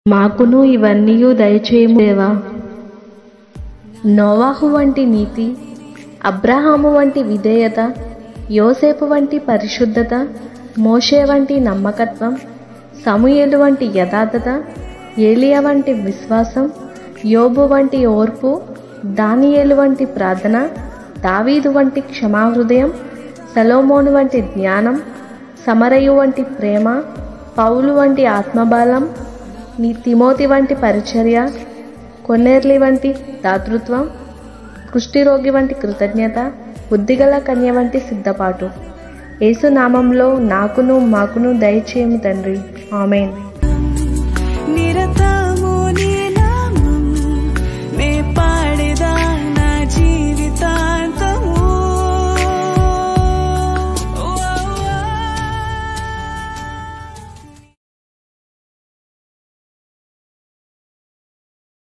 మాకును ఇవన్నీ దయచేయము దేవా నోవాహు వంటి నీతి అబ్రహాము వంటి విధేయత యోసేపు వంటి పరిశుద్ధత మోషే వంటి నమ్మకత్వం సమూయేలు వంటి యథార్థత ఏలియా వంటి విశ్వాసం యోబు వంటి ఓర్పు దానియేలు వంటి ప్రార్థన దావీదు వంటి క్షమాహృదయం సలోమోను వంటి జ్ఞానం సమరయు వంటి ప్రేమ పౌలు వంటి ఆత్మబలం నీ తిమోతి వంటి పరిచర్య కొన్నేర్లి వంటి దాతృత్వం కుష్ఠిరోగి వంటి కృతజ్ఞత బుద్ధిగల కన్య వంటి సిద్ధపాటు యేసు నామంలో నాకును మాకును దయచేయము తండ్రి ఆమెన్